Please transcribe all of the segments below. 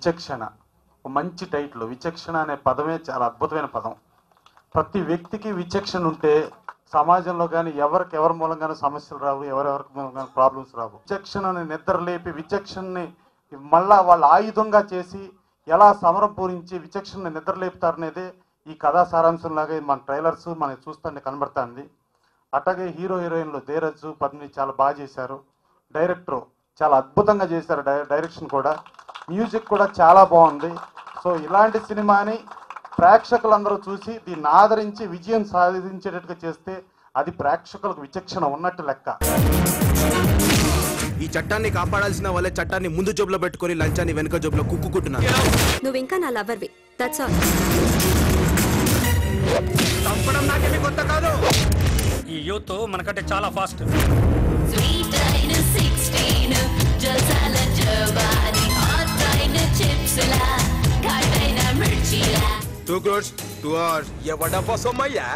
విచక్షణ ఒక మంచి టైటిల్ విచక్షణ అనే పదమే చాలా అద్భుతమైన పదం ప్రతి వ్యక్తికి విచక్షణ ఉంటే సమాజంలో కానీ ఎవరికి ఎవరి మూలంగానూ సమస్యలు రావు ఎవరెవరికి మూలంగానూ ప్రాబ్లమ్స్ రావు విచక్షణని నిద్ర లేపి విచక్షణని మళ్ళా వాళ్ళ ఆయుధంగా చేసి ఎలా సమరం పూరించి విచక్షణని నిద్ర లేపుతారనేదే ఈ కథా సారాంశం లాగా మన ట్రైలర్స్ మనకి చూస్తుంటే కనబడుతుంది అట్లాగే హీరో హీరోయిన్లు ధీరజ్ పద్మిని చాలా బాగా చేశారు డైరెక్టర్ చాలా అద్భుతంగా చేశారు డై- డైరెక్షన్ కూడా మ్యూజిక్ కూడా చాలా బాగుంది సో ఇలాంటి సినిమాని ప్రేక్షకులందరూ చూసి దీన్ని ఆదరించి విజయం సాధించేటట్టుగా చేస్తే అది ప్రేక్షకులకు విచక్షణ ఉన్నట్టు లెక్క ఈ చట్టాన్ని కాపాడాల్సిన వాళ్ళే చట్టాన్ని ముందు జోబులో పెట్టుకొని లంచాన్ని వెనుక జోబులో కుక్కుకుంటున్నారు నువ్వు ఇంకా నా లవర్వి దట్స్ ఆల్ చంపడం నాకేమి కొత్త కాదు ఈ యూత్ మనకంటే చాలా ఫాస్ట్ Sweet అయిన 16 జల్సాల జవాని హాట్ అయిన చిప్స్ లా ఘాట్ అయిన మిర్చిలా టూ క్రోర్స్ టూ అవర్స్ ఎవడబ్బా సొమ్మయ్యా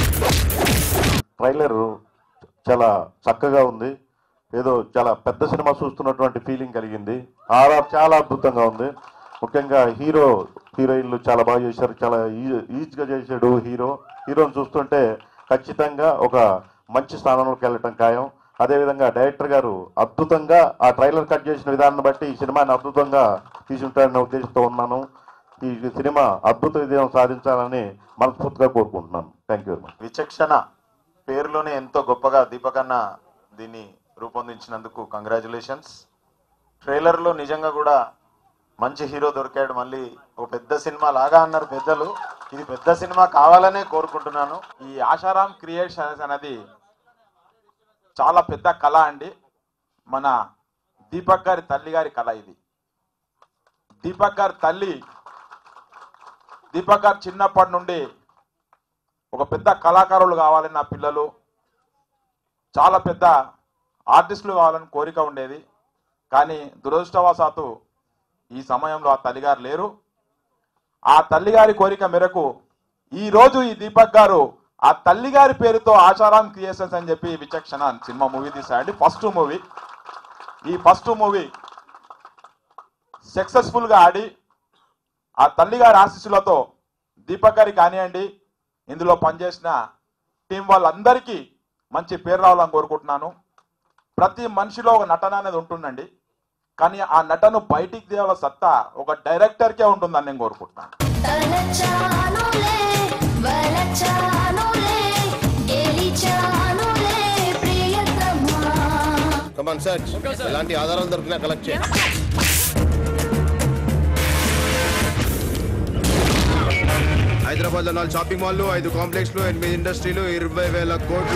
ట్రైలర్ చాలా చక్కగా ఉంది ఏదో చాలా పెద్ద సినిమా చూస్తున్నటువంటి ఫీలింగ్ కలిగింది ఆర్ఆర్ చాలా అద్భుతంగా ఉంది ముఖ్యంగా హీరో హీరోయిన్లు చాలా బాగా చేశారు చాలా ఈ- ఈజీగా చేశాడు హీరో హీరోని చూస్తుంటే ఖచ్చితంగా ఒక మంచి స్థానంలోకి వెళ్ళటం ఖాయం అదేవిధంగా డైరెక్టర్ గారు అద్భుతంగా ఆ ట్రైలర్ కట్ చేసిన విధానాన్ని బట్టి ఈ సినిమాని అద్భుతంగా తీసుంటారనే ఉద్దేశంతో ఉన్నాను ఈ సినిమా అద్భుత విజయం సాధించాలని మనస్ఫూర్తిగా కోరుకుంటున్నాను థ్యాంక్ యూ వెరీ మచ్ విచక్షణ పేరులోనే ఎంతో గొప్పగా దీపకన్న దీన్ని రూపొందించినందుకు కంగ్రాచులేషన్స్ ట్రైలర్లో నిజంగా కూడా మంచి హీరో దొరికాడు మళ్ళీ ఒక పెద్ద సినిమా లాగా అన్నారు పెద్దలు ఇది పెద్ద సినిమా కావాలనే కోరుకుంటున్నాను ఈ ఆశారాం క్రియేషన్స్ అనేది చాలా పెద్ద కళ అండి మన దీపక్ గారి తల్లి గారి కళ ఇది దీపక్ గారి తల్లి దీపక్ గారు చిన్నప్పటి నుండి ఒక పెద్ద కళాకారులు కావాలని నా పిల్లలు చాలా పెద్ద ఆర్టిస్టులు కావాలని కోరిక ఉండేది కానీ దురదృష్టవశాత్తు ఈ సమయంలో ఆ తల్లిగారు లేరు ఆ తల్లిగారి కోరిక మేరకు ఈ రోజు ఈ దీపక్ గారు ఆ తల్లిగారి పేరుతో ఆచారాం క్రియేషన్స్ అని చెప్పి విచక్షణ సినిమా మూవీ తీసాడండి ఫస్ట్ మూవీ ఈ ఫస్ట్ మూవీ సక్సెస్ఫుల్ గా ఆడి ఆ తల్లిగారి ఆశీస్సులతో దీపక్ గారికి కానివ్వండి ఇందులో పనిచేసిన టీం వాళ్ళందరికీ మంచి పేరు రావాలని కోరుకుంటున్నాను ప్రతి మనిషిలో ఒక నటన అనేది ఉంటుందండి కానీ ఆ నటను బయటికి తేవాల సత్తా ఒక డైరెక్టర్కే ఉంటుందని నేను కోరుకుంటున్నాను తలచానులే వలచానులే గెలిచానులే ప్రియతమా కమాన్ సర్చ్ ఎలాంటి ఆధారాలు దొరికినా కలెక్ట్ చేయండి హైదరాబాద్ లో నాలుగు షాపింగ్ మాల్లు ఐదు కాంప్లెక్స్లు ఎనిమిది ఇండస్ట్రీలు ఇరవై వేల కోట్లు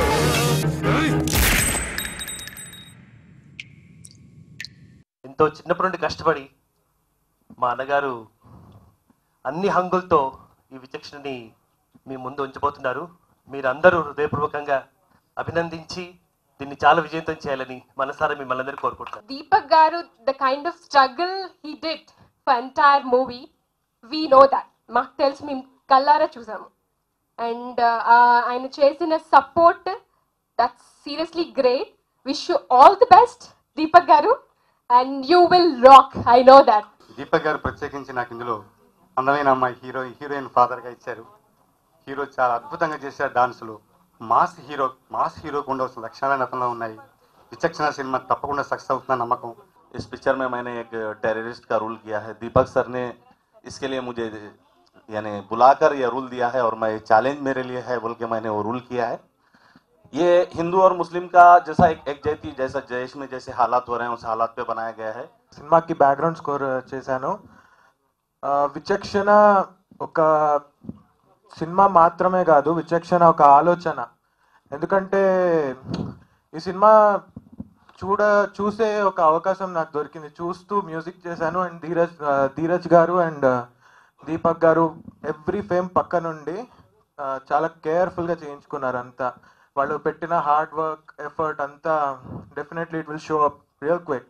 ఎంతో చిన్నప్పటి నుండి కష్టపడి మా అన్నగారు అన్ని హంగులతో ఈ విచక్షణని మీ ముందు ఉంచబోతున్నారు మీరందరూ హృదయపూర్వకంగా అభినందించి దీన్ని చాలా విజయవంతం చేయాలని మనసారా మిమ్మల్ని అందరూ కోరుకుంటున్నాను Deepak Garu, the kind of struggle he did for entire movie, we know that. మాకు తెలుసు మేము కల్లారా చూసాము అండ్ ఆయన చేసిన support that's seriously great wish you all the best Deepak garu and you will rock I know that Deepak garu ప్రత్యేకించి నాకు ఇందులో అందమైన అమ్మాయి హీరో హీరోయిన్ ఫాదర్గా ఇచ్చారు హీరో చాలా అద్భుతంగా చేశారు డాన్సులు మాస్ హీరో మాస్ హీరోకు ఉండవలసిన లక్షణాలు అతనిలో ఉన్నాయి విచక్షణ సినిమా తప్పకుండా సక్సెస్ అవుతుందని నమ్మకం इस पिक्चर में मैंने एक टेररिस्ट का रोल किया है दीपक सर ने इसके लिए मुझे यानी बुलाकर यह रोल दिया है और मैं चैलेंज मेरे लिए है बोल के मैंने वो रोल किया है ये हिंदू और मुस्लिम का जैसा एक एक जैती जैसा देश में जैसे हालात हो रहे हैं उस हालात पे बनाया गया है సినిమాకి బ్యాక్గ్రౌండ్ స్కోర్ చేశాను ఆ, విచక్షణ ఒక సినిమా మాత్రమే కాదు విచక్షణ ఒక ఆలోచన ఎందుకంటే ఈ సినిమా చూడ చూసే ఒక అవకాశం నాకు దొరికింది చూస్తూ మ్యూజిక్ చేశాను అండ్ ధీరజ్ ఆ, ధీరజ్ గారు అండ్ దీపక్ గారు ఎవ్రీ ఫేమ్ పక్క నుండి ఆ, చాలా కేర్ఫుల్గా చేయించుకున్నారు అంతా వాళ్ళు పెట్టిన హార్డ్ వర్క్ ఎఫర్ట్ అంతా definitely it will show up real quick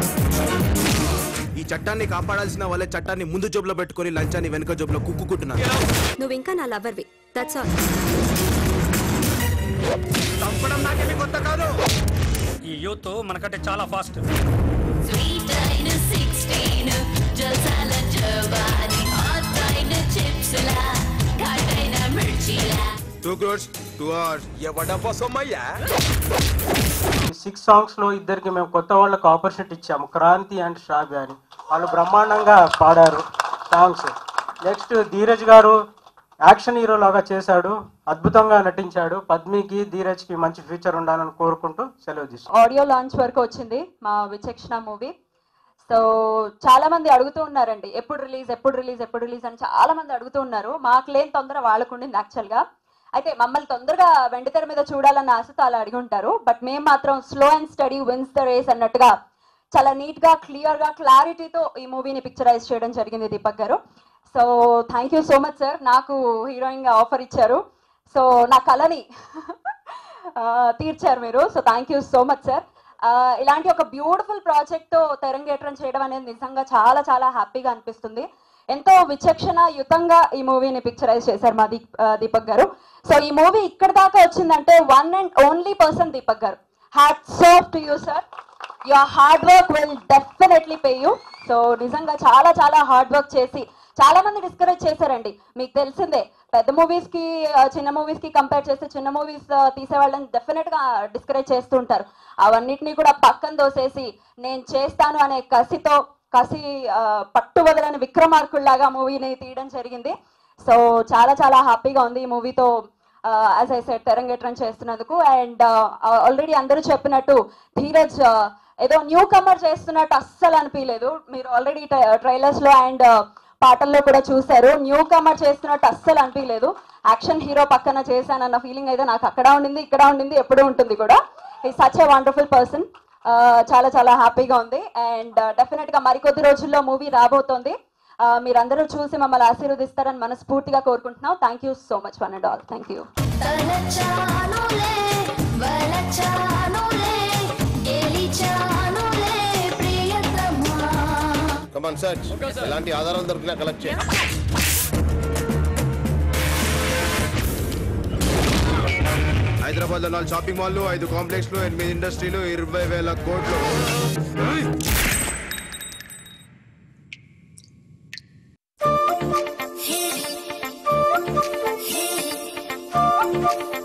ఈ చట్టాన్ని కాపాడాల్సిన వాళ్ళే చట్టాన్ని ముందు జోబులో పెట్టుకొని లంచాన్ని వెనుక జోబులో కుక్కుకుంటున్నారు నువ్వు ఇంకా నా లవర్వి దట్స్ ఆల్ చంపడం నాకేమి కొత్త కాదు ఈ యూత్ మనకంటే చాలా ఫాస్ట్ Sweet అయిన 16 జల్సాల జవాని హాట్ అయిన చిప్స్ లా ఘాటైన మిర్చిలా టూ క్రోర్స్ టూ అవర్స్ ఎవడబ్బా సొమ్మయ్యా సిక్స్ సాంగ్స్ లో ఇద్దరికి మేము కొత్త వాళ్ళకి ఆపర్చునిటీ ఇచ్చాము క్రాంతి అండ్ శ్రావ్య అని వాళ్ళు బ్రహ్మాండంగా పాడారు సాంగ్స్ నెక్స్ట్ ధీరజ్ గారు యాక్షన్ హీరో లాగా చేశాడు అద్భుతంగా నటించాడు పద్మికి ధీరజ్కి మంచి ఫ్యూచర్ ఉండాలని కోరుకుంటూ సెలవు తీసుకుంటాను ఆడియో లాంచ్ వరకు వచ్చింది మా విచక్షణ మూవీ సో చాలా మంది అడుగుతూ ఉన్నారండి ఎప్పుడు రిలీజ్ ఎప్పుడు రిలీజ్ ఎప్పుడు రిలీజ్ అని చాలా మంది అడుగుతూ ఉన్నారు మాకు లేని తొందర వాళ్ళకు ఉండింది యాక్చువల్గా అయితే మమ్మల్ని తొందరగా వెండితెర మీద చూడాలన్న ఆశతో అలా అడిగి ఉంటారు బట్ మేము మాత్రం slow and steady wins the race అన్నట్టుగా చాలా నీట్ గా క్లియర్ గా క్లారిటీతో ఈ మూవీని పిక్చరైజ్ చేయడం జరిగింది Deepak garu so thank you so much sir నాకు హీరోయిన్ గా ఆఫర్ ఇచ్చారు సో నా కళని ఆ, తీర్చారు మీరు so thank you so much sir ఇలాంటి ఒక బ్యూటిఫుల్ ప్రాజెక్ట్ తో తెరంగేట్రం చేయడం అనేది నిజంగా చాలా చాలా హ్యాపీగా అనిపిస్తుంది ఎంతో విచక్షణ యుతంగా ఈ మూవీని పిక్చరైజ్ చేశారు మా దీప్ ఆ, దీపక్ గారు సో ఈ మూవీ ఇక్కడ దాకా వచ్చిందంటే one and only person Deepak garu hats off to you sir your hard work will definitely pay you so నిజంగా చాలా చాలా హార్డ్ వర్క్ చేసి చాలా మంది డిస్కరేజ్ చేశారండి మీకు తెలిసిందే పెద్ద మూవీస్ కి ఆ, చిన్న మూవీస్ కి కంపేర్ చేస్తే చిన్న మూవీస్ తీసే వాళ్ళని డెఫినెట్ గా డిస్కరేజ్ చేస్తూ ఉంటారు అవన్నిటిని కూడా పక్కన దోసేసి నేను చేస్తాను అనే కసితో కసి ఆ, పట్టు వదలని విక్రమార్కుల్లాగా మూవీని తీయడం జరిగింది సో చాలా చాలా హ్యాపీగా ఉంది ఈ మూవీతో యాజ్ ఐ సెట్ తెరంగేట్రం చేస్తున్నందుకు అండ్ ఆల్రెడీ అందరూ చెప్పినట్టు ధీరజ్ ఆ, ఏదో న్యూ కమర్ చేస్తున్నట్టు అస్సలు అనిపించలేదు మీరు ఆల్రెడీ ట్రైలర్స్ లో అండ్ పాటల్లో కూడా చూశారు న్యూ కమర్ చేస్తున్నట్టు అస్సలు అనిపించలేదు యాక్షన్ హీరో పక్కన చేశానన్న ఫీలింగ్ అయితే నాకు అక్కడ ఉండింది ఇక్కడ ఉండింది ఎప్పుడూ ఉంటుంది కూడా ఈ సచ్ ఏ వండర్ఫుల్ పర్సన్ చాలా చాలా హ్యాపీగా ఉంది అండ్ డెఫినెట్ గా మరికొద్ది రోజుల్లో మూవీ రాబోతోంది ఆ, మీరందరూ చూసి మమ్మల్ని ఆశీర్వదిస్తారని మనస్ఫూర్తిగా కోరుకుంటున్నాం thank you so much one and all thank you తలచానులే వలచానులే గెలిచానులే ప్రియతమా కమాన్ సార్ ఎలాంటి ఆధారాలు దొరికినా కలెక్ట్ చేయండి హైదరాబాద్ లో నాలుగు షాపింగ్ మాల్లు ఐదు కాంప్లెక్స్లు ఎనిమిది ఇండస్ట్రీలు ఇరవై వేల కోట్లు Hey, hey, hey.